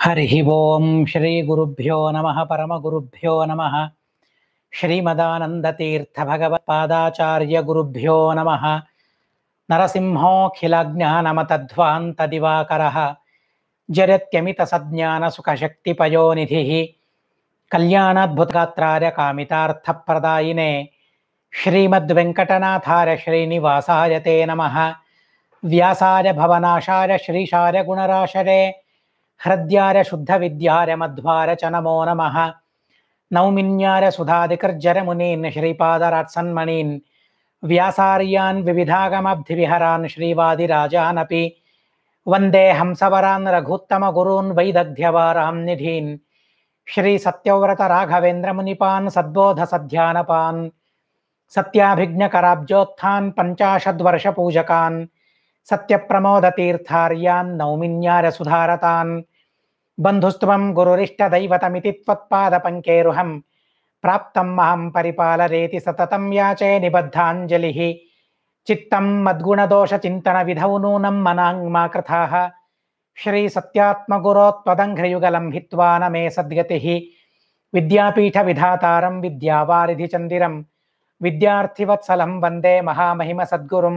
హరి ఓం శ్రీ గురుభ్యో నమ పరమగురుభ్యో నమ శ్రీమదానందతీర్థ భగవత్పాదాచార్య గురుభ్యో నమ నరసింహోఖిలజ్ఞానమతధ్వాంత దివాకర జరత్యమిత సజ్ఞాన సుఖశక్తి పయోనిధి కళ్యాణాద్భుతగాత్రార్య కామితార్థప్రదాయినే శ్రీమద్వెంకటనాథార్య శ్రీనివాసాయ తే నమ వ్యాసాయ భవనాశాయ శ్రీశాయ గుణరాశరే హృద్యార శుద్ధ విద్యార మధ్వార చ నమో నమ నౌమిన్యార సుధాదికర్జర మునీన్ శ్రీపాదరాత్సన్మణీన్ వ్యాసార్యాన్ వివిధాగమబ్ధి విహరాన్ శ్రీవాదిరాజానపి వందే హంసవరాన్ రఘుత్తమ గురూన్ వైదగ్ధ్యవారాం నిధీన్ శ్రీ సత్యవ్రత రాఘవేంద్ర మునిపాన్ సద్బోధ సధ్యానపాన్ సత్యాభిజ్ఞకరాబ్జోత్థాన్ పంచాశద్వర్ష పూజకాన్ సత్యప్రమోదతీర్థార్యాన్ నౌమిన్యార సుధారతాన్ బంధుస్త్వం గురురిష్టదైవతమితి త్వత్పాదపంకేరుహం ప్రాప్తం మహం పరిపాలరేతి సతతం యాచే నిబద్ధాంజలి చిత్తం మద్గుణదోషచింతన విధౌ నూనం మనాంగ్మా కృథాః శ్రీ సత్యాత్మగురో త్వదంఘ్రయుగలం హిత్వా న మే సద్గతి విద్యాపీఠ విధాతారం విద్యావారిధి చందిరం విద్యార్థివత్సలం వందే మహామహిమ సద్గురుం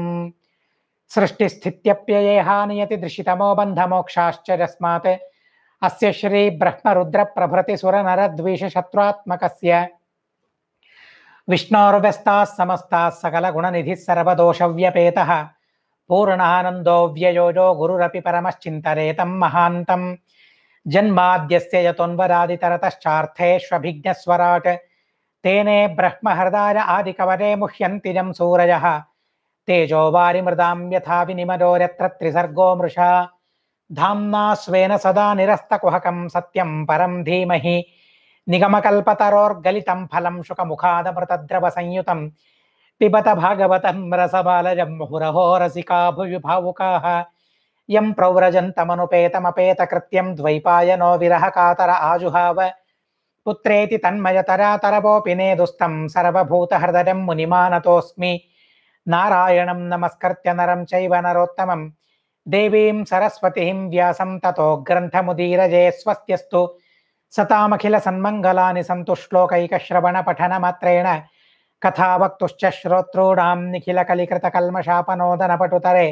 సృష్టిస్థిత్యప్యయేహానియతి దృశితమో బంధమోక్షాశ్చర్యస్మాత్ అస్య శ్రీ బ్రహ్మరుద్ర ప్రభృతి సురనరద్వేష శత్రుత్మకస్య విష్ణోర్వ్యస్తాः సమస్తాः సకలగుణనిధిः सर्वदोषव्यपेतः पूर्णानन्दो व्ययोजो गुरुरपि परमश्चिन्तरेतं महान्तं जन्माद्यस्य यतोन्वरादितरतश्चार्थेष्वभिज्ञस्वराट् तेने ब्रह्महृदाय आदिकवरे मुह्यन्तिजं सूरयः तेजो वारिमृदां यथा विनिमदोर्यत्र त्रिसर्गो मृषा धाम्ना स्वेन सदा निरस्तकुहकं सत्यं परं धीमहि निगमकल्पतरोर्गलितं फलं शुकमुखादमृतद्रवसंयुतं पिबत भागवतं रसबालजं मुहुरहो रसिका भुवि भावुकाः यं प्रव्रजन्तमनुपेतमपेतकृत्यं द्वैपायनो विरहकातर आजुहाव पुत्रेति तन्मयतरातरवोऽपि नेदुस्तं सर्वभूतहृदयं मुनिमानतोऽस्मि नारायणं नमस्कृत्य नरं चैव नरोत्तमं देवीं सरस्वतीं व्यासं ततो ग्रन्थमुदीरजे स्वस्त्यस्तु सतामखिलसन्मङ्गलानि सन्तु श्लोकैकश्रवणपठनमात्रेण कथा वक्तुश्च श्रोतॄणां निखिलकलिकृतकल्मषापनोदनपटुतरे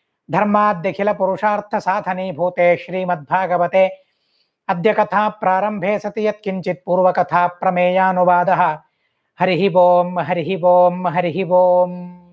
धर्माद्यखिलपुरुषार्थसाधनीभूते श्रीमद्भागवते अद्य कथा प्रारम्भे सति यत्किञ्चित् पूर्वकथा प्रमेयानुवादः हरिः ओं हरिः ओं हरिः ओं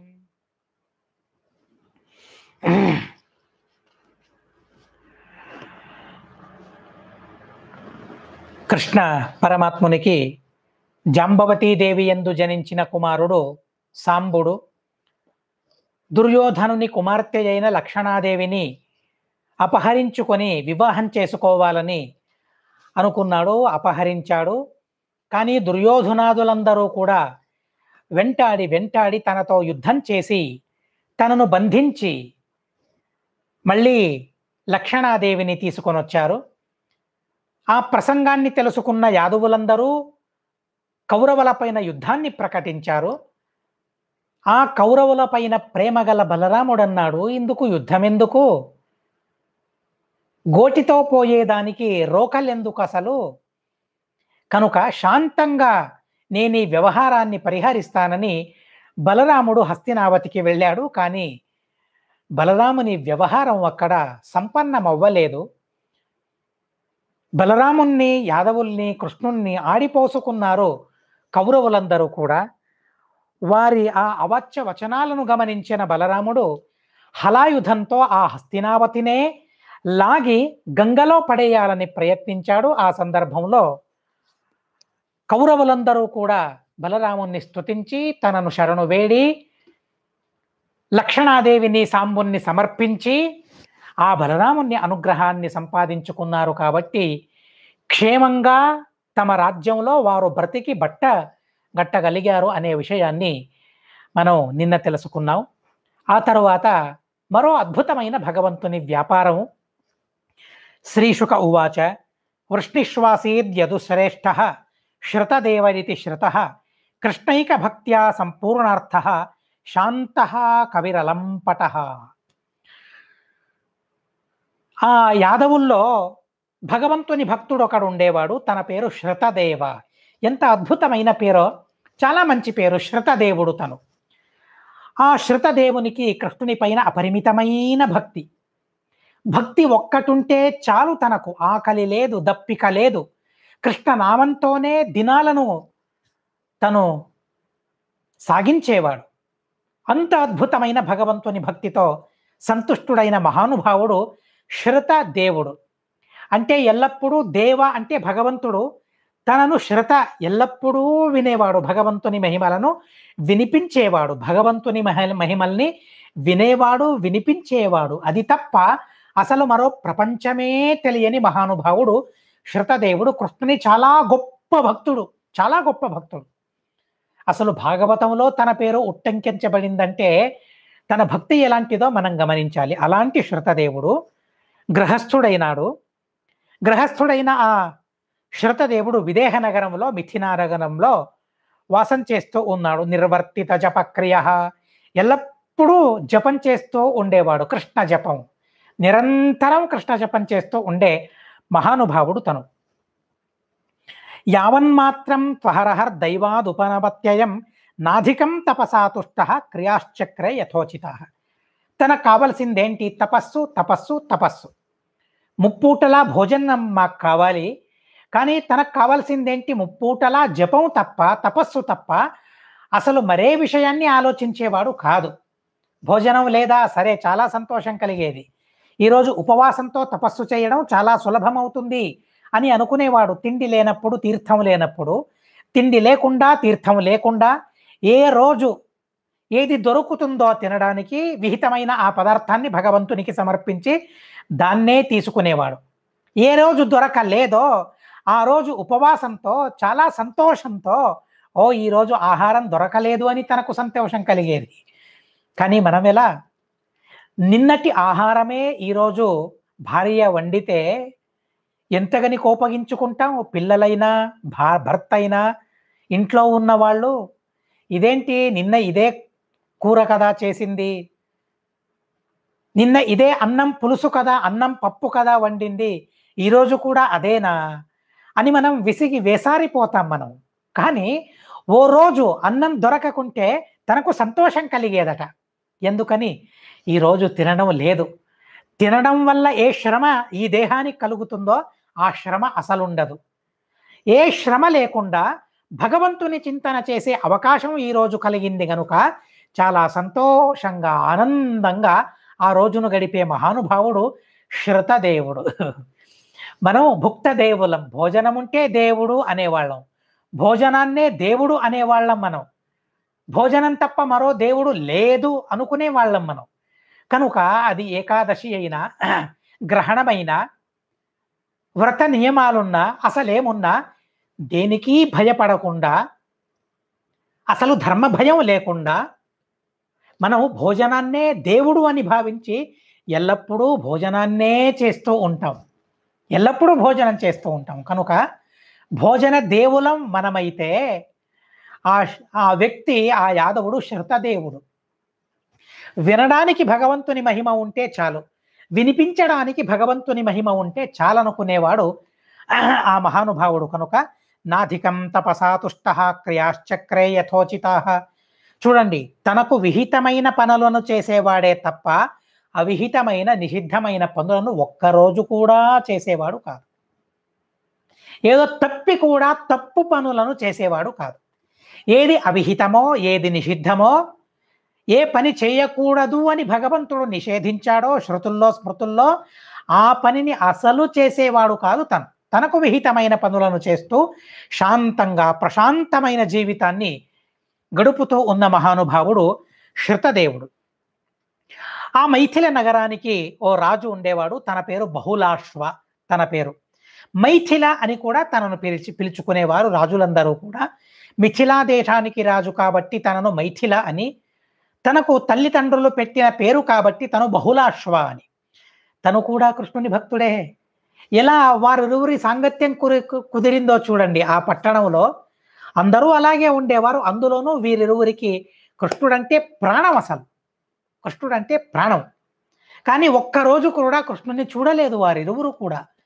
కృష్ణ పరమాత్మునికి జాంబవతీదేవి ఎందు జనించిన కుమారుడు సాంబుడు దుర్యోధనుని కుమార్తె అయిన లక్షణాదేవిని అపహరించుకొని వివాహం చేసుకోవాలని అనుకున్నాడు అపహరించాడు కానీ దుర్యోధనాదులందరూ కూడా వెంటాడి వెంటాడి తనతో యుద్ధం చేసి తనను బంధించి మళ్ళీ లక్షణాదేవిని తీసుకొని వచ్చారు ఆ ప్రసంగాన్ని తెలుసుకున్న యాదవులందరూ కౌరవులపైన యుద్ధాన్ని ప్రకటించారు ఆ కౌరవులపైన ప్రేమగల బలరాముడన్నాడు ఇందుకు యుద్ధం ఎందుకు గోటితో పోయేదానికి రోకలెందుకు అసలు కనుక శాంతంగా నేను ఈ వ్యవహారాన్ని పరిహరిస్తానని బలరాముడు హస్తినావతికి వెళ్ళాడు కానీ బలరాముని వ్యవహారం అక్కడ సంపన్నం అవ్వలేదు బలరాముణ్ణి యాదవుల్ని కృష్ణుణ్ణి ఆడిపోసుకున్నారు కౌరవులందరూ కూడా వారి ఆ అవాచ్య వచనాలను గమనించిన బలరాముడు హలాయుధంతో ఆ హస్తినావతినే లాగి గంగలో పడేయాలని ప్రయత్నించాడు ఆ సందర్భంలో కౌరవులందరూ కూడా బలరాముణ్ణి స్తుతించి తనను శరణు వేడి లక్షణాదేవిని సాంబుణ్ణి సమర్పించి ఆ బలరాముని అనుగ్రహాన్ని సంపాదించుకున్నారు కాబట్టి క్షేమంగా తమ రాజ్యంలో వారు బ్రతికి బట్ట గట్టగలిగారు అనే విషయాన్ని మనం నిన్న తెలుసుకున్నాం ఆ తరువాత మరో అద్భుతమైన భగవంతుని వ్యాపారం శ్రీశుక ఉవాచ వృష్ణిశ్వాసీద్యదు శ్రేష్ఠ శ్రుతదేవరితి శ్రుత కృష్ణైక భక్త్యా సంపూర్ణార్థ శాంత కవిరలంపట ఆ యాదవుల్లో భగవంతుని భక్తుడు ఒకడు ఉండేవాడు తన పేరు శ్రుతదేవ ఎంత అద్భుతమైన పేరో చాలా మంచి పేరు శ్రుతదేవుడు తను ఆ శ్రుతదేవునికి కృష్ణుని పైన అపరిమితమైన భక్తి భక్తి ఒక్కటుంటే చాలు తనకు ఆకలి లేదు దప్పిక లేదు కృష్ణ నామంతోనే దినాలను తను సాగించేవాడు అంత అద్భుతమైన భగవంతుని భక్తితో సంతుష్టుడైన మహానుభావుడు శ్రుత దేవుడు అంటే ఎల్లప్పుడూ దేవ అంటే భగవంతుడు తనను శ్రుత ఎల్లప్పుడూ వినేవాడు భగవంతుని మహిమలను వినిపించేవాడు భగవంతుని మహ మహిమల్ని వినేవాడు వినిపించేవాడు అది తప్ప అసలు మరో ప్రపంచమే తెలియని మహానుభావుడు శ్రుతదేవుడు కృష్ణుని చాలా గొప్ప భక్తుడు చాలా గొప్ప భక్తుడు అసలు భాగవతంలో తన పేరు ఉట్టంకించబడిందంటే తన భక్తి ఎలాంటిదో మనం గమనించాలి అలాంటి శ్రుతదేవుడు గృహస్థుడైనాడు గృహస్థుడైన ఆ శ్రుతదేవుడు విదేహ నగరంలో మిథినానగరంలో వాసం చేస్తూ ఉన్నాడు నిర్వర్తిత జపక్రియ ఎల్లప్పుడూ జపం చేస్తూ ఉండేవాడు కృష్ణ జపం నిరంతరం కృష్ణ జపం చేస్తూ ఉండే మహానుభావుడు తను యావన్మాత్రం త్వహరహర్ దైవాదుపనపత్యయం నాధికం తపసాతుష్ట క్రియాశ్చక్రే యథోచిత తనకు కావలసిందేంటి తపస్సు తపస్సు తపస్సు ముప్పూటలా భోజనం మాకు కావాలి కానీ తనకు కావాల్సిందేంటి ముప్పూటలా జపం తప్ప తపస్సు తప్ప అసలు మరే విషయాన్ని ఆలోచించేవాడు కాదు భోజనం లేదా సరే చాలా సంతోషం కలిగేది ఈరోజు ఉపవాసంతో తపస్సు చేయడం చాలా సులభమవుతుంది అని అనుకునేవాడు తిండి లేనప్పుడు తీర్థం లేనప్పుడు తిండి లేకుండా తీర్థం లేకుండా ఏ రోజు ఏది దొరుకుతుందో తినడానికి విహితమైన ఆ పదార్థాన్ని భగవంతునికి సమర్పించి దాన్నే తీసుకునేవాడు ఏ రోజు దొరకలేదో ఆ రోజు ఉపవాసంతో చాలా సంతోషంతో ఓ ఈరోజు ఆహారం దొరకలేదు అని తనకు సంతోషం కలిగేది కానీ మనం ఎలా నిన్నటి ఆహారమే ఈరోజు భార్య వండితే ఎంతగని కోపగించుకుంటాం పిల్లలైనా భా భర్త అయినా ఇంట్లో ఉన్న వాళ్ళు ఇదేంటి నిన్న ఇదే కూర కదా చేసింది నిన్న ఇదే అన్నం పులుసు కదా అన్నం పప్పు కదా వండింది ఈరోజు కూడా అదేనా అని మనం విసిగి వేసారిపోతాం మనం కానీ ఓ రోజు అన్నం దొరకకుంటే తనకు సంతోషం కలిగేదట ఎందుకని ఈరోజు తినడం లేదు తినడం వల్ల ఏ శ్రమ ఈ దేహానికి కలుగుతుందో ఆ శ్రమ అసలుండదు ఏ శ్రమ లేకుండా భగవంతుని చింతన చేసే అవకాశం ఈరోజు కలిగింది గనుక చాలా సంతోషంగా ఆనందంగా ఆ రోజును గడిపే మహానుభావుడు శ్రుతదేవుడు మనం భుక్త దేవులం భోజనం ఉంటే దేవుడు అనేవాళ్ళం భోజనాన్నే దేవుడు అనేవాళ్ళం మనం భోజనం తప్ప మరో దేవుడు లేదు అనుకునే వాళ్ళం మనం కనుక అది ఏకాదశి అయినా గ్రహణమైనా వ్రత నియమాలున్నా అసలేమున్నా దేనికి భయపడకుండా అసలు ధర్మ భయం లేకుండా మనం భోజనాన్నే దేవుడు అని భావించి ఎల్లప్పుడూ భోజనాన్నే చేస్తూ ఉంటాం ఎల్లప్పుడూ భోజనం చేస్తూ ఉంటాం కనుక భోజన దేవులం మనమైతే ఆ ఆ వ్యక్తి ఆ యాదవుడు శ్రుతదేవుడు వినడానికి భగవంతుని మహిమ ఉంటే చాలు వినిపించడానికి భగవంతుని మహిమ ఉంటే చాలనుకునేవాడు ఆ మహానుభావుడు కనుక నాధికం తపసాతుష్ట క్రియాశ్చక్రే యథోచితా చూడండి తనకు విహితమైన పనులను చేసేవాడే తప్ప అవిహితమైన నిషిద్ధమైన పనులను ఒక్కరోజు కూడా చేసేవాడు కాదు ఏదో తప్పి కూడా తప్పు పనులను చేసేవాడు కాదు ఏది అవిహితమో ఏది నిషిద్ధమో ఏ పని చేయకూడదు అని భగవంతుడు నిషేధించాడో శృతుల్లో స్మృతుల్లో ఆ పనిని అసలు చేసేవాడు కాదు తను తనకు విహితమైన పనులను చేస్తూ శాంతంగా ప్రశాంతమైన జీవితాన్ని గడుపుతూ ఉన్న మహానుభావుడు శృతదేవుడు ఆ మైథిల నగరానికి ఓ రాజు ఉండేవాడు తన పేరు బహుళాశ్వ తన పేరు మైథిల అని కూడా తనను పిలిచి పిలుచుకునేవారు రాజులందరూ కూడా మిథిలా దేశానికి రాజు కాబట్టి తనను మైథిల అని తనకు తల్లిదండ్రులు పెట్టిన పేరు కాబట్టి తను బహుళాశ్వ అని తను కూడా కృష్ణుని భక్తుడే ఎలా వారిరువురి సాంగత్యం కురి కుదిరిందో చూడండి ఆ పట్టణంలో అందరూ అలాగే ఉండేవారు అందులోనూ వీరిరువురికి కృష్ణుడంటే ప్రాణం అసలు కృష్ణుడంటే ప్రాణం కానీ ఒక్కరోజు కూడా కృష్ణుని చూడలేదు వారిరువురు కూడా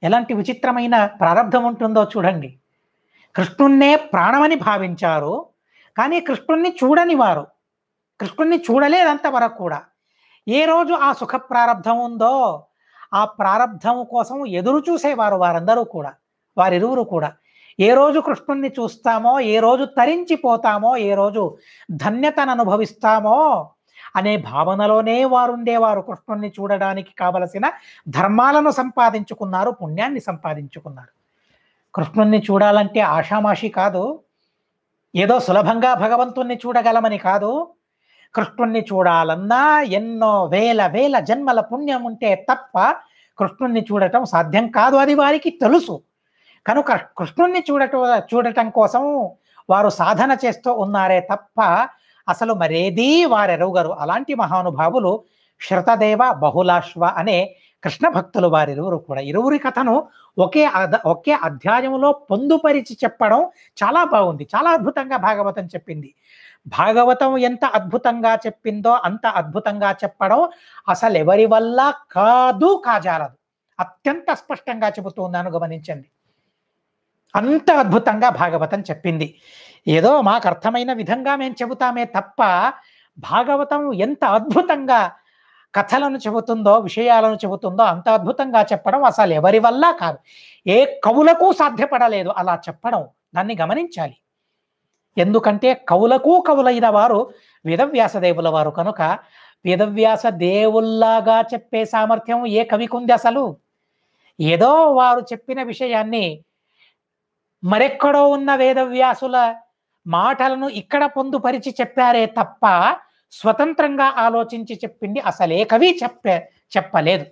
ఎలాంటి విచిత్రమైన ప్రారంధం ఉంటుందో చూడండి కృష్ణున్నే ప్రాణమని భావించారు కానీ కృష్ణుణ్ణి చూడని వారు కృష్ణుణ్ణి చూడలేదంత వరకు కూడా ఏ రోజు ఆ సుఖ ప్రారంధం ఉందో ఆ ప్రారంధం కోసం ఎదురు చూసేవారు వారందరూ కూడా వారిరువురు కూడా ఏ రోజు కృష్ణుణ్ణి చూస్తామో ఏ రోజు తరించిపోతామో ఏ రోజు ధన్యతను అనుభవిస్తామో అనే భావనలోనే వారు ఉండేవారు కృష్ణుణ్ణి చూడడానికి కావలసిన ధర్మాలను సంపాదించుకున్నారు పుణ్యాన్ని సంపాదించుకున్నారు కృష్ణుణ్ణి చూడాలంటే ఆషామాషి కాదు ఏదో సులభంగా భగవంతుణ్ణి చూడగలమని కాదు కృష్ణుణ్ణి చూడాలన్నా ఎన్నో వేల వేల జన్మల పుణ్యం ఉంటే తప్ప కృష్ణుణ్ణి చూడటం సాధ్యం కాదు అది వారికి తెలుసు కనుక కృష్ణుణ్ణి చూడటం చూడటం కోసం వారు సాధన చేస్తూ ఉన్నారే తప్ప అసలు మరేదీ వారెరుగరు అలాంటి మహానుభావులు శృతదేవ బహుళాశ్వ అనే కృష్ణ భక్తులు వారిరువురు కూడా ఇరువురి కథను ఒకే అద ఒకే అధ్యాయంలో పొందుపరిచి చెప్పడం చాలా బాగుంది చాలా అద్భుతంగా భాగవతం చెప్పింది భాగవతం ఎంత అద్భుతంగా చెప్పిందో అంత అద్భుతంగా చెప్పడం అసలు ఎవరి వల్ల కాదు కాజాలదు అత్యంత స్పష్టంగా చెబుతున్నాను గమనించండి అంత అద్భుతంగా భాగవతం చెప్పింది ఏదో మాకు అర్థమైన విధంగా మేము చెబుతామే తప్ప భాగవతం ఎంత అద్భుతంగా కథలను చెబుతుందో విషయాలను చెబుతుందో అంత అద్భుతంగా చెప్పడం అసలు ఎవరి వల్ల కాదు ఏ కవులకు సాధ్యపడలేదు అలా చెప్పడం దాన్ని గమనించాలి ఎందుకంటే కవులకు కవులైన వారు వేదవ్యాస దేవుల వారు కనుక వేదవ్యాస దేవుల్లాగా చెప్పే సామర్థ్యం ఏ కవికి ఉంది అసలు ఏదో వారు చెప్పిన విషయాన్ని మరెక్కడో ఉన్న వేదవ్యాసుల మాటలను ఇక్కడ పొందుపరిచి చెప్పారే తప్ప స్వతంత్రంగా ఆలోచించి చెప్పింది అసలే కవి చెప్పే చెప్పలేదు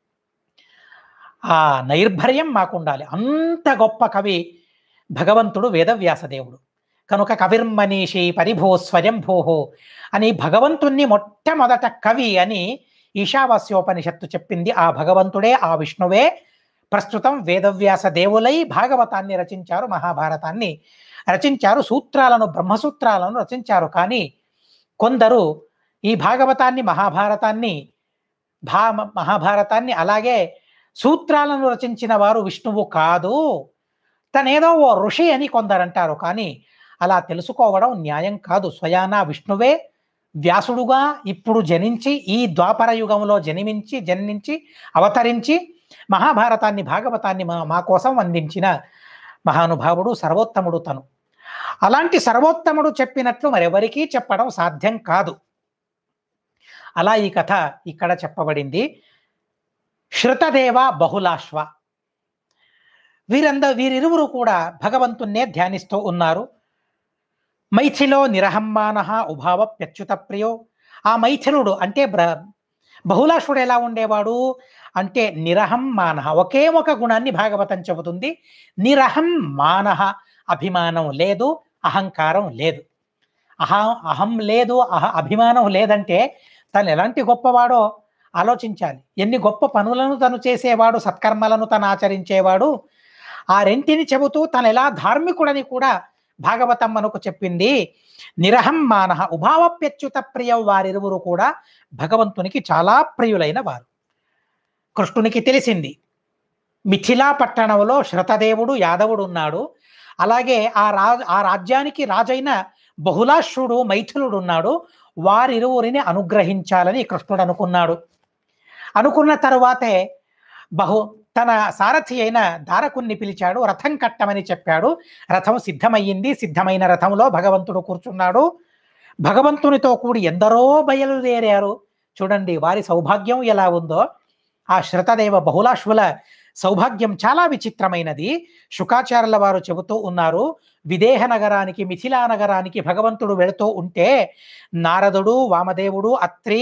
ఆ నైర్భర్యం మాకుండాలి అంత గొప్ప కవి భగవంతుడు వేదవ్యాసదేవుడు కనుక కవిర్మనీషి పరిభో స్వయంభోహో అని భగవంతుణ్ణి మొట్టమొదట కవి అని ఈశావాస్యోపనిషత్తు చెప్పింది ఆ భగవంతుడే ఆ విష్ణువే ప్రస్తుతం వేదవ్యాస దేవులై భాగవతాన్ని రచించారు మహాభారతాన్ని రచించారు సూత్రాలను బ్రహ్మసూత్రాలను రచించారు కానీ కొందరు ఈ భాగవతాన్ని మహాభారతాన్ని భా మహాభారతాన్ని అలాగే సూత్రాలను రచించిన వారు విష్ణువు కాదు తనేదో ఓ ఋషి అని కొందరు అంటారు కానీ అలా తెలుసుకోవడం న్యాయం కాదు స్వయానా విష్ణువే వ్యాసుడుగా ఇప్పుడు జనించి ఈ ద్వాపర యుగంలో జన్మించి జన్మించి అవతరించి మహాభారతాన్ని భాగవతాన్ని మా మా కోసం అందించిన మహానుభావుడు సర్వోత్తముడు తను అలాంటి సర్వోత్తముడు చెప్పినట్లు మరెవరికీ చెప్పడం సాధ్యం కాదు అలా ఈ కథ ఇక్కడ చెప్పబడింది శృతదేవ బహుళాశ్వ వీరంద వీరిరువురు కూడా భగవంతున్నే ధ్యానిస్తూ ఉన్నారు మైథిలో నిరహమ్మాన ఉభావ ప్యచ్యుత ప్రియో ఆ మైథిలుడు అంటే బ్ర బహుళాశ్వుడు ఎలా ఉండేవాడు అంటే నిరహం మానహ ఒకే ఒక గుణాన్ని భాగవతం చెబుతుంది నిరహం మానహ అభిమానం లేదు అహంకారం లేదు అహం అహం లేదు అహ అభిమానం లేదంటే తను ఎలాంటి గొప్పవాడో ఆలోచించాలి ఎన్ని గొప్ప పనులను తను చేసేవాడు సత్కర్మలను తను ఆచరించేవాడు ఆ రెంటిని చెబుతూ తను ఎలా ధార్మికుడని కూడా భాగవతం మనకు చెప్పింది నిరహం మానహ ఉభావప్యచ్యుత ప్రియ వారిరువురు కూడా భగవంతునికి చాలా ప్రియులైన వారు కృష్ణునికి తెలిసింది మిథిలా పట్టణంలో శృతదేవుడు యాదవుడు ఉన్నాడు అలాగే ఆ రా ఆ రాజ్యానికి రాజైన బహుళాశ్రుడు మైథిలుడు ఉన్నాడు వారిరువురిని అనుగ్రహించాలని కృష్ణుడు అనుకున్నాడు అనుకున్న తరువాతే బహు తన సారథి అయిన దారకుణ్ణి పిలిచాడు రథం కట్టమని చెప్పాడు రథం సిద్ధమయ్యింది సిద్ధమైన రథంలో భగవంతుడు కూర్చున్నాడు భగవంతునితో కూడి ఎందరో బయలుదేరారు చూడండి వారి సౌభాగ్యం ఎలా ఉందో ఆ శ్రుతదేవ బహుళాశ్వుల సౌభాగ్యం చాలా విచిత్రమైనది శుకాచార్యుల వారు చెబుతూ ఉన్నారు విదేహ నగరానికి మిథిలా నగరానికి భగవంతుడు వెళుతూ ఉంటే నారదుడు వామదేవుడు అత్రి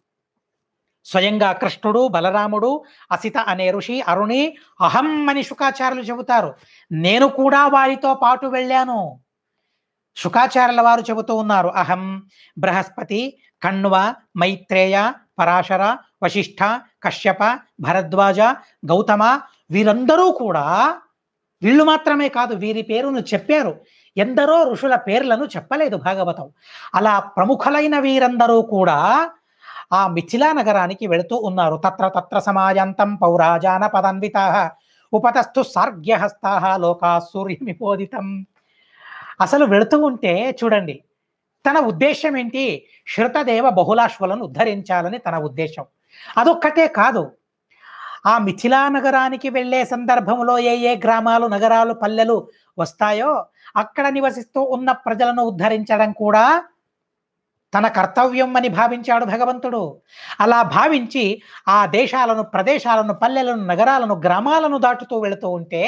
స్వయంగా కృష్ణుడు బలరాముడు అసిత అనే ఋషి అరుణి అహం అని శుకాచార్యులు చెబుతారు నేను కూడా వారితో పాటు వెళ్ళాను శుకాచార్యుల వారు చెబుతూ ఉన్నారు అహం బృహస్పతి కణ్వ మైత్రేయ పరాశర వశిష్ఠ కశ్యప భరద్వాజ గౌతమ వీరందరూ కూడా వీళ్ళు మాత్రమే కాదు వీరి పేరును చెప్పారు ఎందరో ఋషుల పేర్లను చెప్పలేదు భాగవతం అలా ప్రముఖులైన వీరందరూ కూడా ఆ మిథిలా నగరానికి వెళుతూ ఉన్నారు తత్ర తత్ర సమాజంతం పౌరాజాన పదన్విత ఉపతస్థు సార్గ్యహస్తాహ లోకా సూర్యమిపోదితం అసలు వెళుతూ ఉంటే చూడండి తన ఉద్దేశం ఏంటి శృతదేవ బహుళాశ్వలను ఉద్ధరించాలని తన ఉద్దేశం అదొక్కటే కాదు ఆ మిథిలా నగరానికి వెళ్ళే సందర్భంలో ఏ ఏ గ్రామాలు నగరాలు పల్లెలు వస్తాయో అక్కడ నివసిస్తూ ఉన్న ప్రజలను ఉద్ధరించడం కూడా తన కర్తవ్యం అని భావించాడు భగవంతుడు అలా భావించి ఆ దేశాలను ప్రదేశాలను పల్లెలను నగరాలను గ్రామాలను దాటుతూ వెళుతూ ఉంటే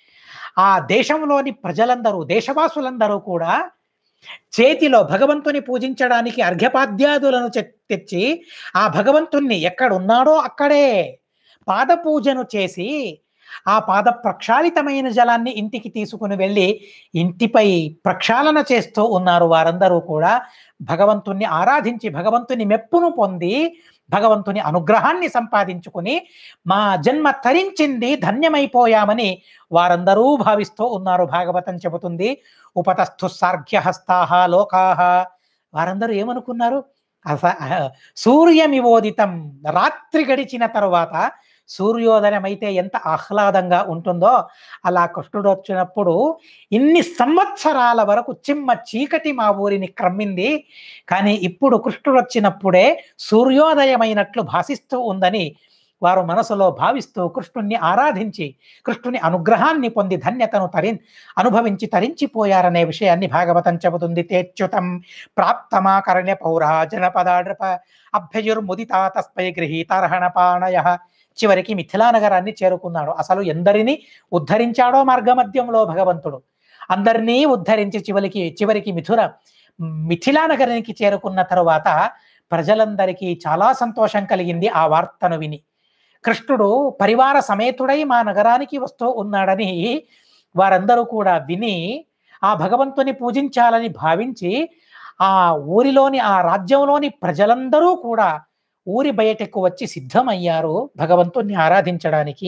ఆ దేశంలోని ప్రజలందరూ దేశవాసులందరూ కూడా చేతిలో భగవంతుని పూజించడానికి అర్ఘ్యపాద్యాదులను చె- తెచ్చి ఆ భగవంతుణ్ణి ఎక్కడున్నాడో అక్కడే పాద పూజను చేసి ఆ పాద ప్రక్షాళితమైన జలాన్ని ఇంటికి తీసుకుని వెళ్ళి ఇంటిపై ప్రక్షాళన చేస్తూ ఉన్నారు వారందరూ కూడా భగవంతుణ్ణి ఆరాధించి భగవంతుని మెప్పును పొంది భగవంతుని అనుగ్రహాన్ని సంపాదించుకుని మా జన్మ తరించింది ధన్యమైపోయామని వారందరూ భావిస్తూ ఉన్నారు భాగవతం చెబుతుంది ఉపతస్థు సార్ఘ్యహస్తాహ లోకాహ వారందరూ ఏమనుకున్నారు అస సూర్యమివోదితం రాత్రి గడిచిన తరువాత సూర్యోదయం అయితే ఎంత ఆహ్లాదంగా ఉంటుందో అలా కృష్ణుడు వచ్చినప్పుడు ఇన్ని సంవత్సరాల వరకు చిమ్మ చీకటి మా ఊరిని క్రమ్మింది కానీ ఇప్పుడు కృష్ణుడు వచ్చినప్పుడే సూర్యోదయమైనట్లు భాసిస్తూ ఉందని వారు మనసులో భావిస్తూ కృష్ణుణ్ణి ఆరాధించి కృష్ణుని అనుగ్రహాన్ని పొంది ధన్యతను తరి అనుభవించి తరించిపోయారనే విషయాన్ని భాగవతం చెబుతుంది తేచ్యుతం ప్రాప్తమాకరణ్య పౌరా జనపదాడ్రప అభ్యయుర్ముదితా తస్పై గృహీతార్హణపాణయ చివరికి మిథిలా నగరాన్ని చేరుకున్నాడు అసలు ఎందరిని ఉద్ధరించాడో మార్గమధ్యంలో భగవంతుడు అందరినీ ఉద్ధరించి చివరికి చివరికి మిథుర మిథిలా నగరానికి చేరుకున్న తరువాత ప్రజలందరికీ చాలా సంతోషం కలిగింది ఆ వార్తను విని కృష్ణుడు పరివార సమేతుడై మా నగరానికి వస్తూ ఉన్నాడని వారందరూ కూడా విని ఆ భగవంతుని పూజించాలని భావించి ఆ ఊరిలోని ఆ రాజ్యంలోని ప్రజలందరూ కూడా ఊరి బయటకు వచ్చి సిద్ధమయ్యారు భగవంతుణ్ణి ఆరాధించడానికి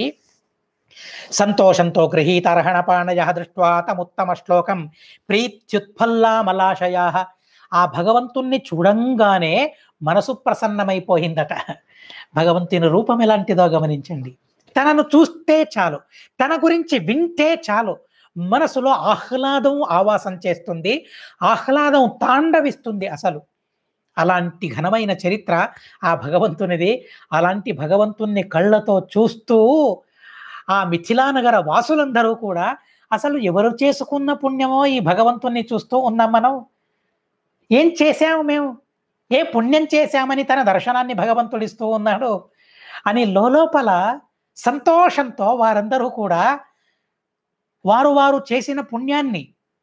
సంతోషంతో గృహీతర్హణపాణయ దృష్ట్వా తముత్తమ శ్లోకం ప్రీత్యుత్ఫల్లామలాశయా ఆ భగవంతుణ్ణి చూడంగానే మనసు ప్రసన్నమైపోయిందట భగవంతుని రూపం ఎలాంటిదో గమనించండి తనను చూస్తే చాలు తన గురించి వింటే చాలు మనసులో ఆహ్లాదం ఆవాసం చేస్తుంది ఆహ్లాదం తాండవిస్తుంది అసలు అలాంటి ఘనమైన చరిత్ర ఆ భగవంతునిది అలాంటి భగవంతుణ్ణి కళ్ళతో చూస్తూ ఆ మిథిలానగర వాసులందరూ కూడా అసలు ఎవరు చేసుకున్న పుణ్యమో ఈ భగవంతుణ్ణి చూస్తూ ఉన్నాం మనం ఏం చేశాము మేము ఏ పుణ్యం చేశామని తన దర్శనాన్ని భగవంతుడు ఇస్తూ ఉన్నాడు అని లోపల సంతోషంతో వారందరూ కూడా వారు వారు చేసిన పుణ్యాన్ని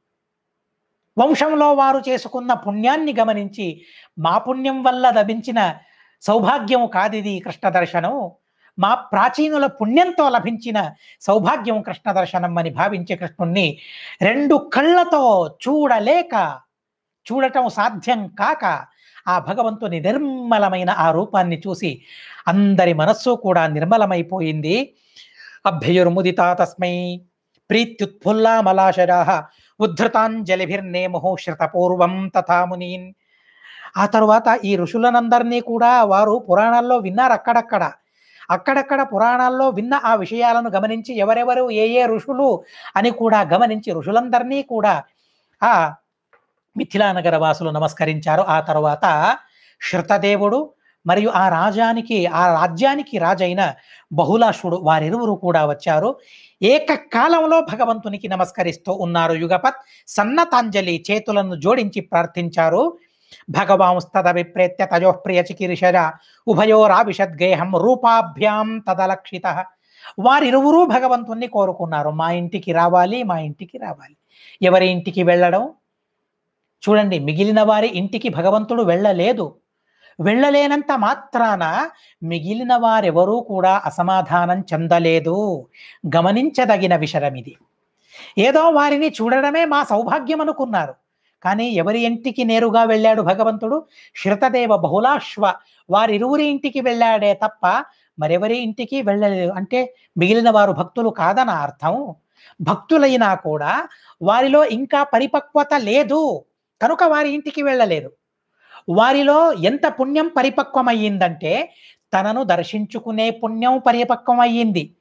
వంశంలో వారు చేసుకున్న పుణ్యాన్ని గమనించి మా పుణ్యం వల్ల లభించిన సౌభాగ్యం కాదిది కృష్ణ దర్శనం మా ప్రాచీనుల పుణ్యంతో లభించిన సౌభాగ్యం కృష్ణ దర్శనం అని భావించే కృష్ణుణ్ణి రెండు కళ్ళతో చూడలేక చూడటం సాధ్యం కాక ఆ భగవంతుని నిర్మలమైన ఆ రూపాన్ని చూసి అందరి మనస్సు కూడా నిర్మలమైపోయింది అభ్యయుర్ముదితా తస్మై ప్రీత్యుత్ఫుల్లామలాశరా ఉద్ధృతాంజలిభిర్నేముహు శ్రుతపూర్వం తథా మునీన్ ఆ తరువాత ఈ ఋషులనందరినీ కూడా వారు పురాణాల్లో విన్నారు అక్కడక్కడ అక్కడక్కడ పురాణాల్లో విన్న ఆ విషయాలను గమనించి ఎవరెవరు ఏ ఏ ఋషులు అని కూడా గమనించి ఋషులందరినీ కూడా ఆ మిథిలానగర వాసులు నమస్కరించారు ఆ తరువాత శృతదేవుడు మరియు ఆ రాజానికి ఆ రాజ్యానికి రాజైన బహుళాషుడు వారిరువురు కూడా వచ్చారు ఏకకాలంలో భగవంతునికి నమస్కరిస్తూ ఉన్నారు యుగపత్ సన్నతాంజలి చేతులను జోడించి ప్రార్థించారు భగవాంస్తదభిప్రేత్య తయోప్రియ చికిరిషర ఉభయోరావిషద్గేహం రూపాభ్యాం తదలక్షిత వారిరువురు భగవంతుణ్ణి కోరుకున్నారు మా ఇంటికి రావాలి మా ఇంటికి రావాలి ఎవరి ఇంటికి వెళ్ళడం చూడండి మిగిలిన వారి ఇంటికి భగవంతుడు వెళ్ళలేదు వెళ్ళలేనంత మాత్రాన మిగిలిన వారెవరూ కూడా అసమాధానం చెందలేదు గమనించదగిన విషయం ఇది ఏదో వారిని చూడడమే మా సౌభాగ్యం అనుకున్నారు కానీ ఎవరి ఇంటికి నేరుగా వెళ్ళాడు భగవంతుడు శృతదేవ బహుళాశ్వ వారిరువురి ఇంటికి వెళ్ళాడే తప్ప మరెవరి ఇంటికి వెళ్ళలేదు అంటే మిగిలిన వారు భక్తులు కాదన అర్థం భక్తులైనా కూడా వారిలో ఇంకా పరిపక్వత లేదు కనుక వారి ఇంటికి వెళ్ళలేదు వారిలో ఎంత పుణ్యం పరిపక్వమయ్యిందంటే తనను దర్శించుకునే పుణ్యం పరిపక్వమయ్యింది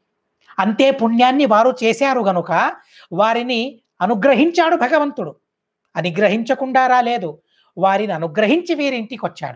అంతే పుణ్యాన్ని వారు చేశారు గనుక వారిని అనుగ్రహించాడు భగవంతుడు అనుగ్రహించకుండా రాలేదు వారిని అనుగ్రహించి వీరింటికి వచ్చాడు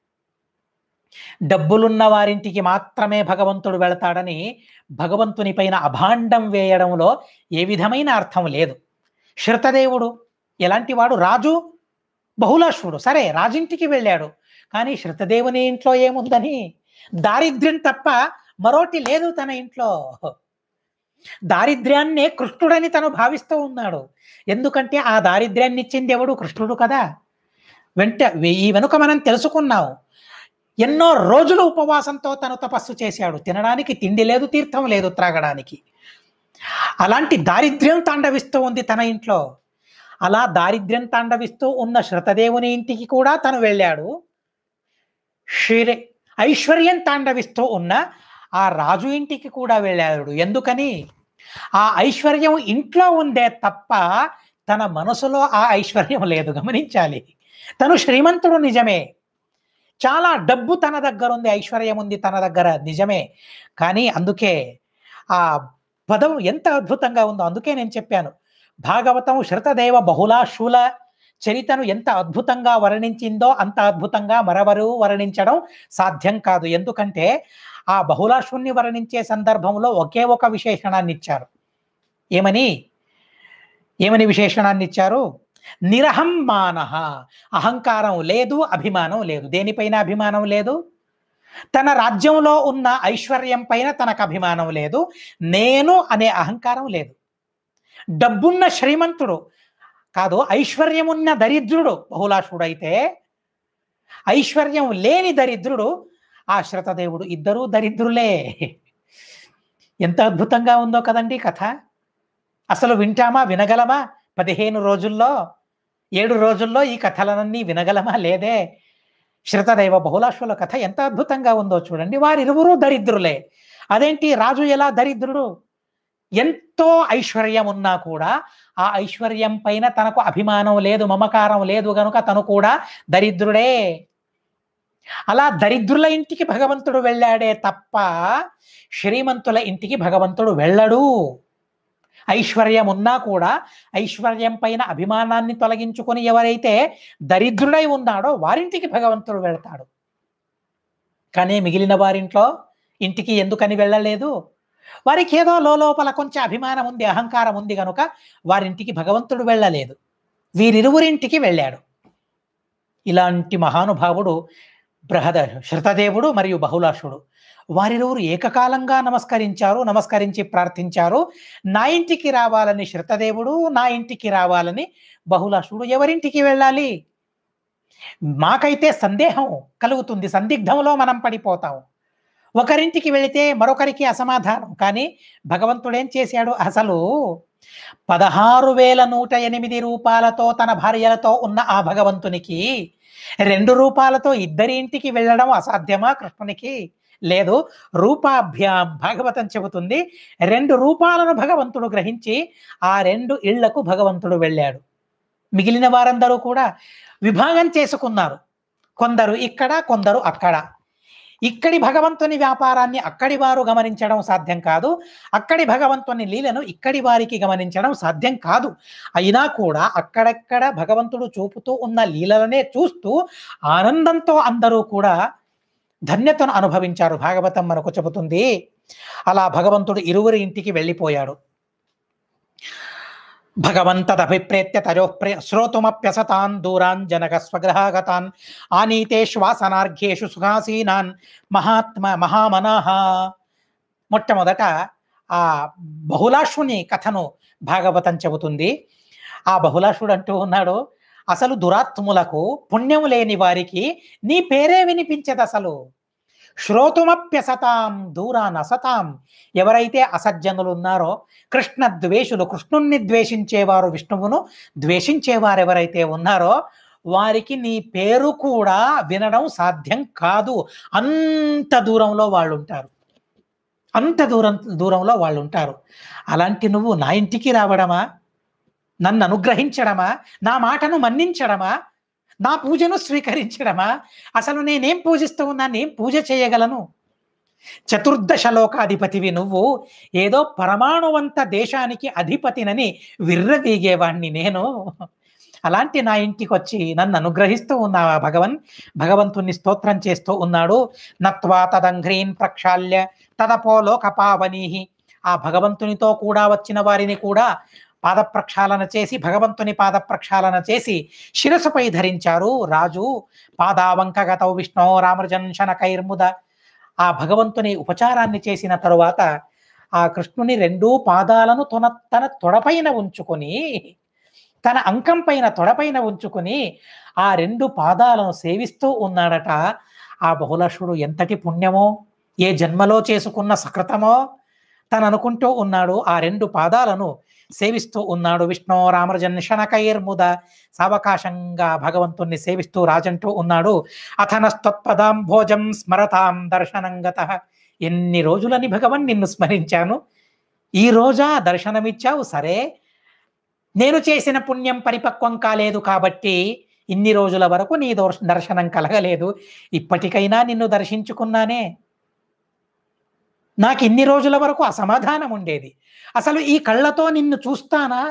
డబ్బులున్న వారింటికి మాత్రమే భగవంతుడు వెళతాడని భగవంతుని పైన అభాండం వేయడంలో ఏ విధమైన అర్థం లేదు శృతదేవుడు ఎలాంటి వాడు రాజు బహుళాశ్వుడు సరే రాజింటికి వెళ్ళాడు కానీ శృతదేవుని ఇంట్లో ఏముందని దారిద్ర్యం తప్ప మరోటి లేదు తన ఇంట్లో దారిద్ర్యాన్నే కృష్ణుడని తను భావిస్తూ ఉన్నాడు ఎందుకంటే ఆ దారిద్ర్యాన్ని ఇచ్చింది ఎవడు కృష్ణుడు కదా వెంట ఈ వెనుక మనం తెలుసుకున్నాం ఎన్నో రోజులు ఉపవాసంతో తను తపస్సు చేశాడు తినడానికి తిండి లేదు తీర్థం లేదు త్రాగడానికి అలాంటి దారిద్ర్యం తాండవిస్తూ ఉంది తన ఇంట్లో అలా దారిద్ర్యం తాండవిస్తూ ఉన్న శృతదేవుని ఇంటికి కూడా తను వెళ్ళాడు శ్రీ ఐశ్వర్యం తాండవిస్తూ ఉన్న ఆ రాజు ఇంటికి కూడా వెళ్ళాడు ఎందుకని ఆ ఐశ్వర్యం ఇంట్లో ఉందే తప్ప తన మనసులో ఆ ఐశ్వర్యం లేదు గమనించాలి తను శ్రీమంతుడు నిజమే చాలా డబ్బు తన దగ్గర ఉంది ఐశ్వర్యం ఉంది తన దగ్గర నిజమే కానీ అందుకే ఆ పదం ఎంత అద్భుతంగా ఉందో అందుకే నేను చెప్పాను భాగవతం శృతదేవ బహుళాశూల చరితను ఎంత అద్భుతంగా వర్ణించిందో అంత అద్భుతంగా మరెవరు వర్ణించడం సాధ్యం కాదు ఎందుకంటే ఆ బహుళాశుని వర్ణించే సందర్భంలో ఒకే ఒక విశేషణాన్ని ఇచ్చారు ఏమని ఏమని విశేషణాన్ని ఇచ్చారు నిరహం మానహ అహంకారం లేదు అభిమానం లేదు దేనిపైన అభిమానం లేదు తన రాజ్యంలో ఉన్న ఐశ్వర్యం పైన తనకు అభిమానం లేదు నేను అనే అహంకారం లేదు డబ్బున్న శ్రీమంతుడు కాదు ఐశ్వర్యమున్న దరిద్రుడు బహుళాశుడు అయితే ఐశ్వర్యం లేని దరిద్రుడు ఆ శ్రతదేవుడు ఇద్దరూ దరిద్రులే ఎంత అద్భుతంగా ఉందో కదండి కథ అసలు వింటామా వినగలమా పదిహేను రోజుల్లో ఏడు రోజుల్లో ఈ కథలనన్నీ వినగలమా లేదే శ్రుతదైవ బహుళాశ్వల కథ ఎంత అద్భుతంగా ఉందో చూడండి వారిరువురు దరిద్రులే అదేంటి రాజు ఎలా దరిద్రుడు ఎంతో ఐశ్వర్యం ఉన్నా కూడా ఆ ఐశ్వర్యం పైన తనకు అభిమానం లేదు మమకారం లేదు గనుక తను కూడా దరిద్రుడే అలా దరిద్రుల ఇంటికి భగవంతుడు వెళ్ళాడే తప్ప శ్రీమంతుల ఇంటికి భగవంతుడు వెళ్ళడు ఐశ్వర్యం ఉన్నా కూడా ఐశ్వర్యం పైన అభిమానాన్ని తొలగించుకొని ఎవరైతే దరిద్రుడై ఉన్నాడో వారింటికి భగవంతుడు వెళ్తాడు కానీ మిగిలిన వారింట్లో ఇంటికి ఎందుకని వెళ్ళలేదు వారికి ఏదో లోపల కొంచెం అభిమానం ఉంది అహంకారం ఉంది కనుక వారింటికి భగవంతుడు వెళ్ళలేదు వీరిరువురింటికి వెళ్ళాడు ఇలాంటి మహానుభావుడు బృహద శృతదేవుడు మరియు బహుళాషుడు వారిరువురు ఏకకాలంగా నమస్కరించారు నమస్కరించి ప్రార్థించారు నా ఇంటికి రావాలని శృతదేవుడు నా ఇంటికి రావాలని బహుళాషుడు ఎవరింటికి వెళ్ళాలి మాకైతే సందేహం కలుగుతుంది సందిగ్ధంలో మనం పడిపోతాం ఒకరింటికి వెళితే మరొకరికి అసమాధానం కానీ భగవంతుడు ఏం చేశాడు అసలు పదహారు వేల నూట ఎనిమిది రూపాయలతో తన భార్యలతో ఉన్న ఆ భగవంతునికి రెండు రూపాయలతో ఇద్దరి ఇంటికి వెళ్ళడం అసాధ్యమా కృష్ణునికి లేదు రూపాభ్యాం భాగవతం చెబుతుంది రెండు రూపాలను భగవంతుడు గ్రహించి ఆ రెండు ఇళ్లకు భగవంతుడు వెళ్ళాడు మిగిలిన వారందరూ కూడా విభాగం చేసుకున్నారు కొందరు ఇక్కడ కొందరు అక్కడ ఇక్కడి భగవంతుని వ్యాపారాన్ని అక్కడి వారు గమనించడం సాధ్యం కాదు అక్కడి భగవంతుని లీలను ఇక్కడి వారికి గమనించడం సాధ్యం కాదు అయినా కూడా అక్కడక్కడ భగవంతుడు చూపుతూ ఉన్న లీలలనే చూస్తూ ఆనందంతో అందరూ కూడా ధన్యతను అనుభవించారు భాగవతం మనకు చెబుతుంది అలా భగవంతుడు ఇరువురి ఇంటికి వెళ్ళిపోయాడు భగవంతదభిప్రేత్య తయోప్రే శ్రోతుమప్యసతాన్ దూరాన్ జనక స్వగ్రహాగతాన్ ఆనీతే శ్వాసనార్ఘ్యేషు సుఖాసీనాన్ మహాత్మ మహామనాహ మొట్టమొదట ఆ బహుళాశుని కథను భాగవతం చెబుతుంది ఆ బహుళాశుడు అంటూ ఉన్నాడు అసలు దురాత్ములకు పుణ్యం లేని వారికి నీ పేరే వినిపించదు అసలు శ్రోతుమప్యసతాం దూరాన్ అసతాం ఎవరైతే అసజ్జనులు ఉన్నారో కృష్ణ ద్వేషులు కృష్ణుణ్ణి ద్వేషించేవారు విష్ణువును ద్వేషించేవారు ఎవరైతే ఉన్నారో వారికి నీ పేరు కూడా వినడం సాధ్యం కాదు అంత దూరంలో వాళ్ళు ఉంటారు అంత దూరం దూరంలో వాళ్ళు ఉంటారు అలాంటి నువ్వు నా ఇంటికి రావడమా నన్ను అనుగ్రహించడమా నా మాటను మన్నించడమా నా పూజను స్వీకరించడమా అసలు నేనేం పూజిస్తూ ఉన్నా నేను పూజ చేయగలను చతుర్దశ లోకాధిపతివి నువ్వు ఏదో పరమాణువంత దేశానికి అధిపతినని విర్రవీగేవాణ్ణి నేను అలాంటి నా ఇంటికి వచ్చి నన్ను అనుగ్రహిస్తూ ఉన్నావా భగవన్ భగవంతుణ్ణి స్తోత్రం చేస్తూ ఉన్నాడు నత్వా తదంఘ్రీన్ ప్రక్షాళ్య తదపో లోకపావనీహి ఆ భగవంతునితో కూడా వచ్చిన వారిని కూడా పాద ప్రక్షాళన చేసి భగవంతుని పాద ప్రక్షాళన చేసి శిరసుపై ధరించారు రాజు పాదావంకగతౌ విష్ణు రామర్జన్ శనకైర్ముద ఆ భగవంతుని ఉపచారాన్ని చేసిన తరువాత ఆ కృష్ణుని రెండూ పాదాలను తన తన తొడపైన ఉంచుకొని తన అంకం పైన తొడపైన ఉంచుకొని ఆ రెండు పాదాలను సేవిస్తూ ఉన్నాడట ఆ బహుళషుడు ఎంతటి పుణ్యమో ఏ జన్మలో చేసుకున్న సకృతమో తను అనుకుంటూ ఉన్నాడు ఆ రెండు పాదాలను సేవిస్తూ ఉన్నాడు విష్ణు రామరజన్ శనకైర్ముద సావకాశంగా భగవంతుణ్ణి సేవిస్తూ రాజంటూ ఉన్నాడు అథనస్తత్పదాం భోజం స్మరతాం దర్శనంగత ఎన్ని రోజులని భగవన్ నిన్ను స్మరించాను ఈ రోజా దర్శనమిచ్చావు సరే నేను చేసిన పుణ్యం పరిపక్వం కాలేదు కాబట్టి ఇన్ని రోజుల వరకు నీ దోర్- దర్శనం కలగలేదు ఇప్పటికైనా నిన్ను దర్శించుకున్నానే నాకు ఇన్ని రోజుల వరకు అసమాధానం ఉండేది అసలు ఈ కళ్ళతో నిన్ను చూస్తానా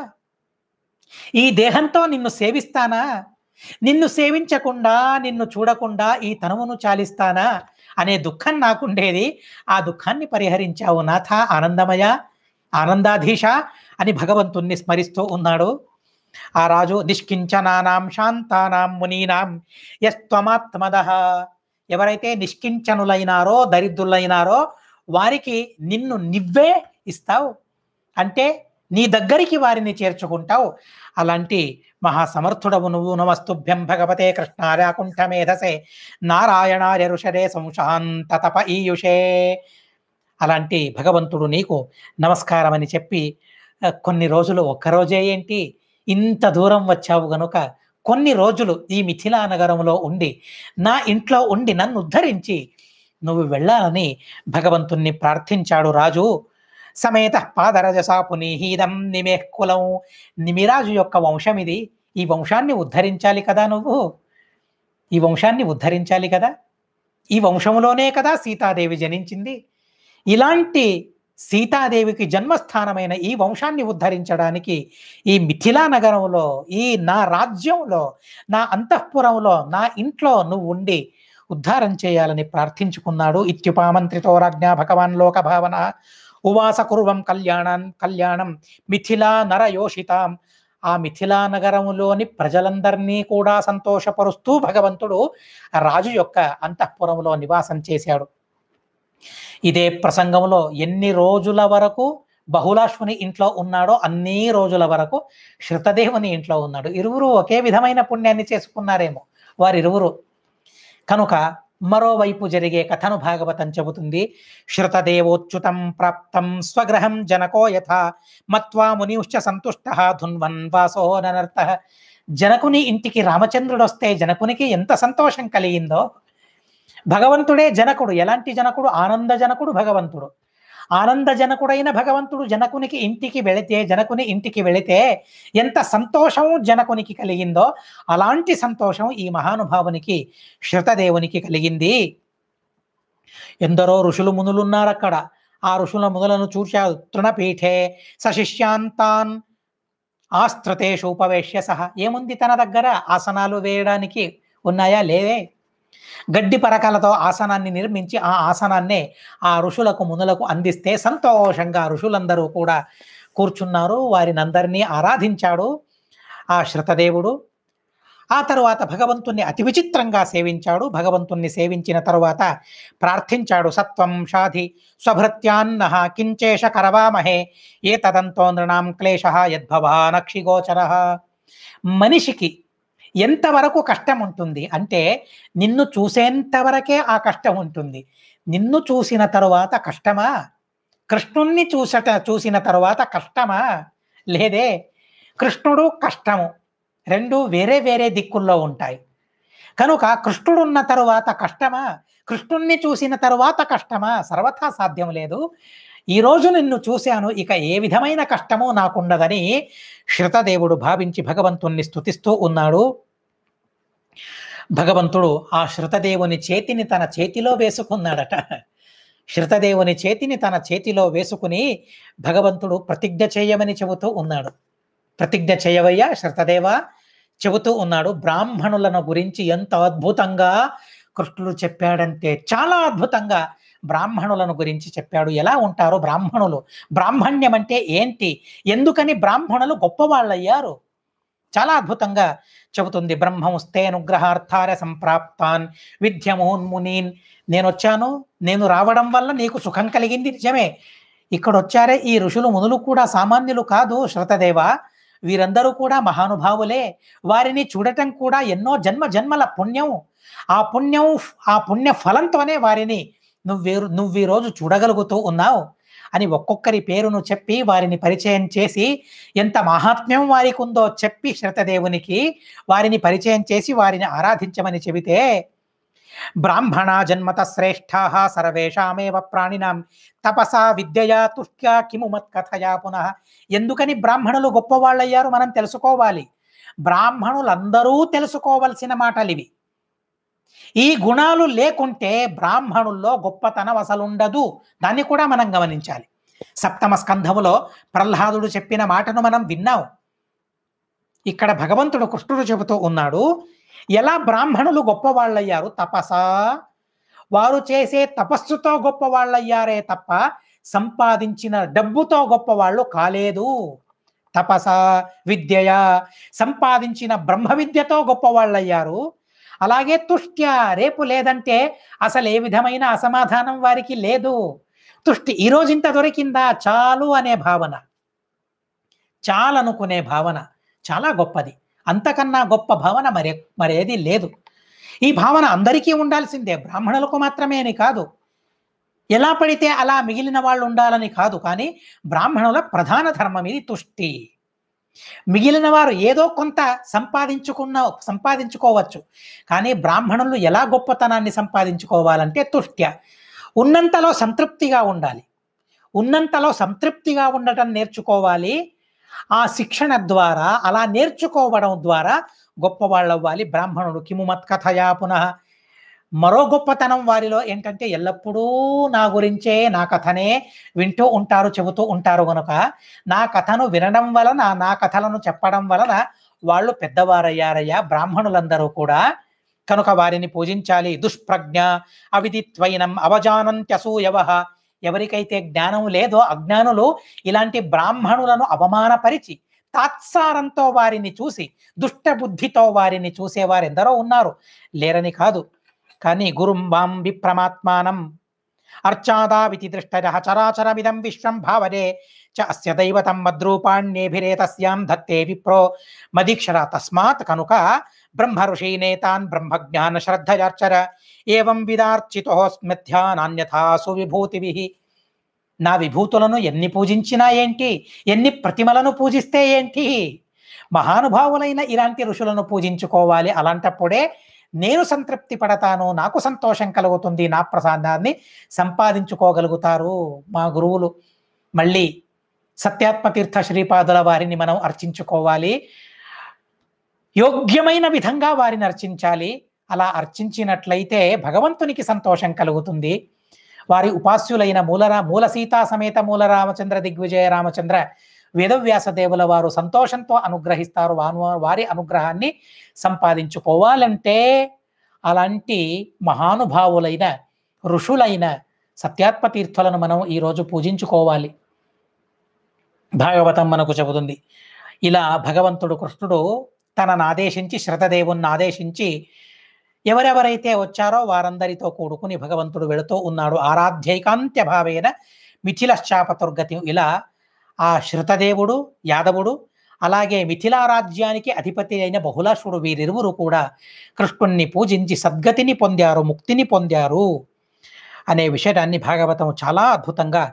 ఈ దేహంతో నిన్ను సేవిస్తానా నిన్ను సేవించకుండా నిన్ను చూడకుండా ఈ తనువును చాలిస్తానా అనే దుఃఖం నాకుండేది ఆ దుఃఖాన్ని పరిహరించావు నాథ ఆనందమయ ఆనందాధీశ అని భగవంతుణ్ణి స్మరిస్తూ ఉన్నాడు ఆ రాజు నిష్కించనానాం శాంతానాం మునీనాం యస్త్వమాత్మద ఎవరైతే నిష్కించనులైనారో దరిద్రులైనారో వారికి నిన్ను నివ్వే ఇస్తావు అంటే నీ దగ్గరికి వారిని చేర్చుకుంటావు అలాంటి మహాసమర్థుడవు నువ్వు నమస్తుభ్యం భగవతే కృష్ణార్యాకుంఠ మేధసే నారాయణార్య ఋషరే సంశాంత తప ఈయుషే అలాంటి భగవంతుడు నీకు నమస్కారం అని చెప్పి "ఆ, కొన్ని రోజులు ఒక్కరోజే ఏంటి ఇంత దూరం వచ్చావు గనుక కొన్ని రోజులు ఈ మిథిలా నగరంలో ఉండి నా ఇంట్లో ఉండి నన్ను ఉద్ధరించి నువ్వు వెళ్ళాలని భగవంతుణ్ణి ప్రార్థించాడు రాజు సమేత పాదరజసా పునీహీదం నిమేహ్ కులం నిమిరాజు యొక్క వంశం ఇది ఈ వంశాన్ని ఉద్ధరించాలి కదా నువ్వు ఈ వంశాన్ని ఉద్ధరించాలి కదా ఈ వంశంలోనే కదా సీతాదేవి జనించింది ఇలాంటి సీతాదేవికి జన్మస్థానమైన ఈ వంశాన్ని ఉద్ధరించడానికి ఈ మిథిలా నగరంలో ఈ నా రాజ్యంలో నా అంతఃపురంలో నా ఇంట్లో నువ్వు ఉండి ఉద్ధారం చేయాలని ప్రార్థించుకున్నాడు ఇత్యుపామంత్రితో రాజ్ఞా భగవాన్ లోక భావన ఉవాస కుర్వం కళ్యాణం కళ్యాణం మిథిలా నరయోషితాం ఆ మిథిలా నగరంలోని ప్రజలందరినీ కూడా సంతోషపరుస్తూ భగవంతుడు రాజు యొక్క అంతఃపురంలో నివాసం చేశాడు ఇదే ప్రసంగంలో ఎన్ని రోజుల వరకు బహుళాశ్వుని ఇంట్లో ఉన్నాడో అన్ని రోజుల వరకు శృతదేవుని ఇంట్లో ఉన్నాడు ఇరువురు ఒకే విధమైన పుణ్యాన్ని చేసుకున్నారేమో వారిరువురు కనుక మరోవైపు జరిగే కథను భాగవతం చెబుతుంది శృతదేవోచ్యుతం ప్రాప్తం స్వగ్రహం జనకో యథ మత్వా మునిశ్చ సంతుష్ట ధున్వన్ వాసో ననర్త జనకుని ఇంటికి రామచంద్రుడు వస్తే జనకునికి ఎంత సంతోషం కలిగిందో భగవంతుడే జనకుడు ఎలాంటి జనకుడు ఆనంద జనకుడు భగవంతుడు ఆనంద జనకుడైన భగవంతుడు జనకునికి ఇంటికి వెళితే జనకుని ఇంటికి వెళితే ఎంత సంతోషం జనకునికి కలిగిందో అలాంటి సంతోషం ఈ మహానుభావునికి శృతదేవునికి కలిగింది ఎందరో ఋషులు మునులున్నారు అక్కడ ఆ ఋషుల మునులను చూశాడు తృణపీఠే సశిష్యాంతాన్ ఆస్త్రతేషు ఉపవేశ్య సహా ఏముంది తన దగ్గర ఆసనాలు వేయడానికి ఉన్నాయా లేవే గడ్డి పరకలతో ఆసనాన్ని నిర్మించి ఆ ఆసనాన్నే ఆ ఋషులకు మునులకు అందిస్తే సంతోషంగా ఋషులందరూ కూడా కూర్చున్నారు వారిని అందరినీ ఆరాధించాడు ఆ శృతదేవుడు ఆ తరువాత భగవంతుణ్ణి అతి విచిత్రంగా సేవించాడు భగవంతుణ్ణి సేవించిన తరువాత ప్రార్థించాడు సత్వం షాధి స్వభృత్యాన్న కించేష కరవామహే ఏ తదంతో నృణాం క్లేశ యద్భవానక్షిగోచర మనిషికి ఎంతవరకు కష్టం ఉంటుంది అంటే నిన్ను చూసేంత వరకే ఆ కష్టం ఉంటుంది నిన్ను చూసిన తరువాత కష్టమా కృష్ణుణ్ణి చూసట చూసిన తరువాత కష్టమా లేదే కృష్ణుడు కష్టము రెండు వేరే వేరే దిక్కుల్లో ఉంటాయి కనుక కృష్ణుడున్న తరువాత కష్టమా కృష్ణుణ్ణి చూసిన తరువాత కష్టమా సర్వథా సాధ్యం లేదు ఈ రోజు నిన్ను చూశాను ఇక ఏ విధమైన కష్టము నాకుండదని శృతదేవుడు భావించి భగవంతుణ్ణి స్తుతిస్తూ ఉన్నాడు భగవంతుడు ఆ శృతదేవుని చేతిని తన చేతిలో వేసుకున్నాడట శృతదేవుని చేతిని తన చేతిలో వేసుకుని భగవంతుడు ప్రతిజ్ఞ చేయమని చెబుతూ ఉన్నాడు ప్రతిజ్ఞ చేయవయ్యా శృతదేవ చెబుతూ ఉన్నాడు బ్రాహ్మణులను గురించి ఎంత అద్భుతంగా కృష్ణుడు చెప్పాడంటే చాలా అద్భుతంగా బ్రాహ్మణులను గురించి చెప్పాడు ఎలా ఉంటారు బ్రాహ్మణులు బ్రాహ్మణ్యం అంటే ఏంటి ఎందుకని బ్రాహ్మణులు గొప్పవాళ్ళయ్యారు చాలా అద్భుతంగా చెబుతుంది బ్రహ్మముస్తే అనుగ్రహార్థార సంప్రాప్తాన్ విద్యమోన్మునీన్ నేను వచ్చాను నేను రావడం వల్ల నీకు సుఖం కలిగింది నిజమే ఇక్కడ వచ్చారే ఈ ఋషులు మునులు కూడా సామాన్యులు కాదు శ్రతదేవ వీరందరూ కూడా మహానుభావులే వారిని చూడటం కూడా ఎన్నో జన్మ జన్మల పుణ్యం ఆ పుణ్యం ఆ పుణ్య ఫలంతోనే వారిని నువ్వు నువ్వు ఈ రోజు చూడగలుగుతూ ఉన్నావు అని ఒక్కొక్కరి పేరును చెప్పి వారిని పరిచయం చేసి ఎంత మహాత్మ్యం వారికి ఉందో చెప్పి శ్రతదేవునికి వారిని పరిచయం చేసి వారిని ఆరాధించమని చెబితే బ్రాహ్మణ జన్మత శ్రేష్టా సర్వేషామేవ ప్రాణినాం తపసా విద్యయా తుష్ట్యా కిము మత్కథయా పునః ఎందుకని బ్రాహ్మణులు గొప్పవాళ్ళయ్యారు మనం తెలుసుకోవాలి బ్రాహ్మణులందరూ తెలుసుకోవలసిన మాటలు ఇవి ఈ గుణాలు లేకుంటే బ్రాహ్మణుల్లో గొప్పతనం అసలు ఉండదు దాన్ని కూడా మనం గమనించాలి సప్తమ స్కంధములో ప్రహ్లాదుడు చెప్పిన మాటను మనం విన్నాం ఇక్కడ భగవంతుడు కృష్ణుడు చెబుతూ ఉన్నాడు ఎలా బ్రాహ్మణులు గొప్పవాళ్ళయ్యారు తపసా వారు చేసే తపస్సుతో గొప్పవాళ్ళయ్యారే తప్ప సంపాదించిన డబ్బుతో గొప్పవాళ్ళు కాలేదు తపస విద్యయ సంపాదించిన బ్రహ్మ విద్యతో గొప్పవాళ్ళయ్యారు అలాగే తుష్ట్య రేపు లేదంటే అసలు ఏ విధమైన అసమాధానం వారికి లేదు తుష్టి ఈ రోజు ఇంత దొరికిందా చాలు అనే భావన చాలనుకునే భావన చాలా గొప్పది అంతకన్నా గొప్ప భావన మరే మరేది లేదు ఈ భావన అందరికీ ఉండాల్సిందే బ్రాహ్మణులకు మాత్రమే అని కాదు ఎలా పడితే అలా మిగిలిన వాళ్ళు ఉండాలని కాదు కానీ బ్రాహ్మణుల ప్రధాన ధర్మం ఇది తుష్టి మిగిలిన వారు ఏదో కొంత సంపాదించుకున్న సంపాదించుకోవచ్చు కానీ బ్రాహ్మణులు ఎలా గొప్పతనాన్ని సంపాదించుకోవాలంటే తుష్ట్య ఉన్నంతలో సంతృప్తిగా ఉండాలి ఉన్నంతలో సంతృప్తిగా ఉండటం నేర్చుకోవాలి ఆ శిక్షణ ద్వారా అలా నేర్చుకోవడం ద్వారా గొప్పవాళ్ళు అవ్వాలి బ్రాహ్మణుడు కిము మత్కథయా పునః మరో గొప్పతనం వారిలో ఏంటంటే ఎల్లప్పుడూ నా గురించే నా కథనే వింటూ ఉంటారు చెబుతూ ఉంటారు కనుక నా కథను వినడం వలన నా కథలను చెప్పడం వలన వాళ్ళు పెద్దవారయ్యారయ్యా బ్రాహ్మణులందరూ కూడా కనుక వారిని పూజించాలి దుష్ప్రజ్ఞ అవిదిత్వైనం అవజానంత్యసూయవ ఎవరికైతే జ్ఞానం లేదో అజ్ఞానులు ఇలాంటి బ్రాహ్మణులను అవమానపరిచి తాత్సారంతో వారిని చూసి దుష్ట బుద్ధితో వారిని చూసేవారు ఎందరో ఉన్నారు లేరని కాదు కానీ గురుం వాం విప్రమాత్మానం అర్చాదావితి దృష్టజ చరాచరమిదం విశ్వం భావరే చ అస్య దైవతం మద్రూపాణ్యేభిరేతస్యాం ధత్తే విప్రో మదీక్షర తస్మాత్ కనుక బ్రహ్మ ఋషీనేతాన్ బ్రహ్మజ్ఞాన శ్రద్ధయార్చర ఏవం విదార్చితోస్మ్యథ్యానాన్యథా సువిభూతిభి నా విభూతులను ఎన్ని పూజించినా ఏంటి ఎన్ని ప్రతిమలను పూజిస్తే ఏంటి మహానుభావులైన ఇలాంటి ఋషులను పూజించుకోవాలి అలాంటప్పుడే నేను సంతృప్తి పడతాను నాకు సంతోషం కలుగుతుంది నా ప్రసాదాన్ని సంపాదించుకోగలుగుతారు మా గురువులు మళ్ళీ సత్యాత్మతీర్థ శ్రీపాదుల వారిని మనం అర్చించుకోవాలి యోగ్యమైన విధంగా వారిని అర్చించాలి అలా అర్చించినట్లయితే భగవంతునికి సంతోషం కలుగుతుంది వారి ఉపాస్యులైన మూలరా మూల సీతా సమేత మూల రామచంద్ర దిగ్విజయ రామచంద్ర వేదవ్యాస దేవుల వారు సంతోషంతో అనుగ్రహిస్తారు వాను- వారి అనుగ్రహాన్ని సంపాదించుకోవాలంటే అలాంటి మహానుభావులైన ఋషులైన సత్యాత్మ తీర్థులను మనం ఈరోజు పూజించుకోవాలి భాగవతం మనకు చెబుతుంది ఇలా భగవంతుడు కృష్ణుడు తనను ఆదేశించి శ్రతదేవుని ఆదేశించి ఎవరెవరైతే వచ్చారో వారందరితో కూడుకుని భగవంతుడు వెళుతూ ఉన్నాడు ఆరాధ్యైకాంత్య భావేన మిథిలశ్చాపతుర్గతి ఇలా ఆ శృతదేవుడు యాదవుడు అలాగే మిథిలా రాజ్యానికి అధిపతి అయిన బహుళాసుడు వీరిరువురు కూడా కృష్ణుణ్ణి పూజించి సద్గతిని పొందారు ముక్తిని పొందారు అనే విషయాన్ని భాగవతం చాలా అద్భుతంగా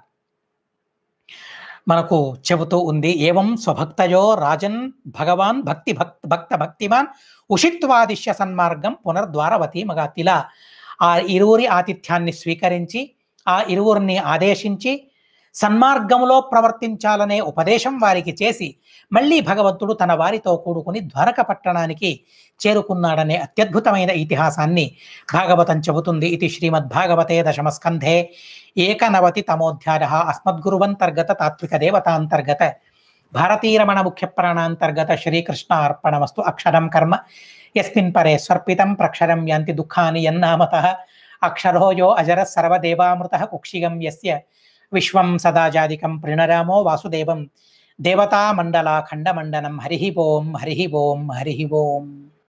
మనకు చెబుతూ ఉంది ఏవం స్వభక్తయో రాజన్ భగవాన్ భక్తి భక్త భక్త భక్తిమాన్ ఉషిత్వాదిశ్య సన్మార్గం పునర్ద్వారవతి మగాతిలా ఆ ఇరువురి ఆతిథ్యాన్ని స్వీకరించి ఆ ఇరువురిని ఆదేశించి సన్మార్గములో ప్రవర్తించాలనే ఉపదేశం వారికి చేసి మళ్ళీ భగవంతుడు తన వారితో కూడుకుని ద్వారక పట్టణానికి చేరుకున్నాడనే అత్యద్భుతమైన ఇతిహాసాన్ని భాగవతం చెబుతుంది ఇది శ్రీమద్ భాగవతే దశమస్కంధే ఏకనవతి తమోధ్యాయ అస్మద్గురువంతర్గత తాత్విక దేవతాంతర్గత భారతీరమణ ముఖ్య ప్రాణాంతర్గత శ్రీకృష్ణ అర్పణమస్తు అక్షరం కర్మ యస్మిన్ పరే స్వర్పితం ప్రక్షరం యాంతి దుఃఖాని యన్నామత అక్షరో యో అజర సర్వదేవామృత కుక్షిగం యస్య విశ్వం సదాజాదికం ప్రణరామో వాసుదేవం దేవతామండలాఖండమండనం హరి ఓం హరి ఓం హరి ఓం